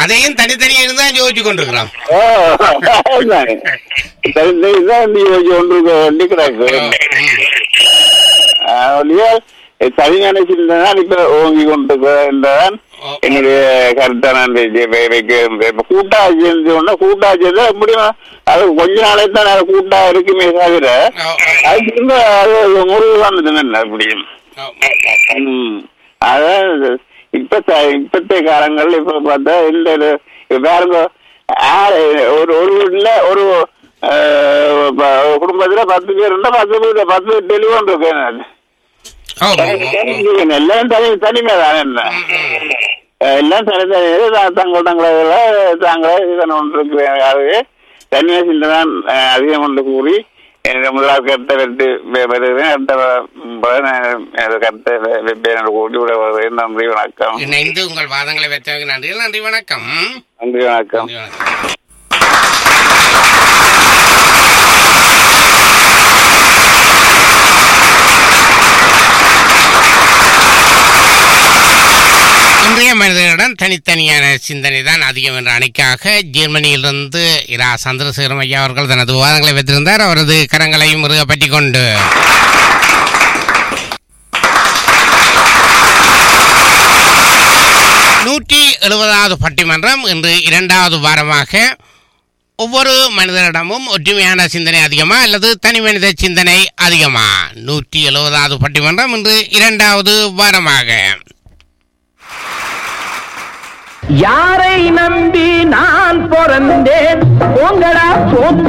அதையும் தனித்தனியா இருந்தா யோசிச்சு கொண்டிருக்கிறோம் ஓ, அதுதானே. சரி, இந்த இதுதான் நீ யோசிச்சு கொண்டிருக்க வேண்டி கிடக்கு ஆஹ், ஒழிய, சரியான சிந்தனை இப்ப ஓங்கி கொண்டிருக்கிறதான் ஓ. என்னுடைய கருத்தான அந்த இது வே- வைக்க- இப்ப கூட்டாட்சி இருந்தோம்னா கூட்டாட்சி தான் எப்படியும் அது கொஞ்ச நாளே தான் அது கூட்டா இருக்குமே தவிர ஓ, அது திரும்ப அது முறிவு வந்துட்டு அப்படியும் ஓ, ம். அதான் இப்ப த- இப்பத்த காலங்கள்ல இப்ப பார்த்தா இந்த இது- இப்ப பாருங்க ஆறு ஒரு ஒரு வீட்டுல ஒரு ஆஹ், ப- குடும்பத்துல பத்து பேர் இருந்தா பத்து பேர் பத்து பேர் டெலிஃபோன் இருக்கு ஓ, ஓ, ஓ, ஓ. எல்லாம் தனி தனிமை தானே என்ன அஹ் எல்லாம் தனி தனி தங்கள் தங்களை தாங்களே இதன் ஒன்று இருக்கிறார்கள் தனியாக சிந்ததான் அதிகம் என்று கூறி என்னுடைய முதலாவது கருத்தை வெட்டு வருகிறேன் அடுத்த முறை நான் எனது கருத்தை வெப்பேன் கூட்டி விட வருகிறேன் நன்றி வணக்கம் இணைந்து உங்கள் வாதங்களை வைத்தவங்க நன்றி நன்றி வணக்கம் நன்றி வணக்கம் நன்றி வணக்கம் இன்றைய மனிதர்களிடம் தனித்தனியான சிந்தனை தான் அதிகம் என்ற அணிக்காக ஜெர்மனியிலிருந்து இரா சந்திரசேகரம் ஐயா அவர்கள் தனது விவாதங்களை வைத்திருந்தார் அவரது கரங்களையும் முருக பற்றி கொண்டு நூற்றி எழுபதாவது பட்டிமன்றம் இன்று இரண்டாவது வாரமாக ஒவ்வொரு மனிதரிடமும் ஒற்றுமையான சிந்தனை அதிகமா அல்லது தனி மனித சிந்தனை அதிகமா நூற்றி எழுபதாவது பட்டிமன்றம் இன்று இரண்டாவது வாரமாக யாரை நம்பி நான் பிறந்தேன் உங்களா போத்து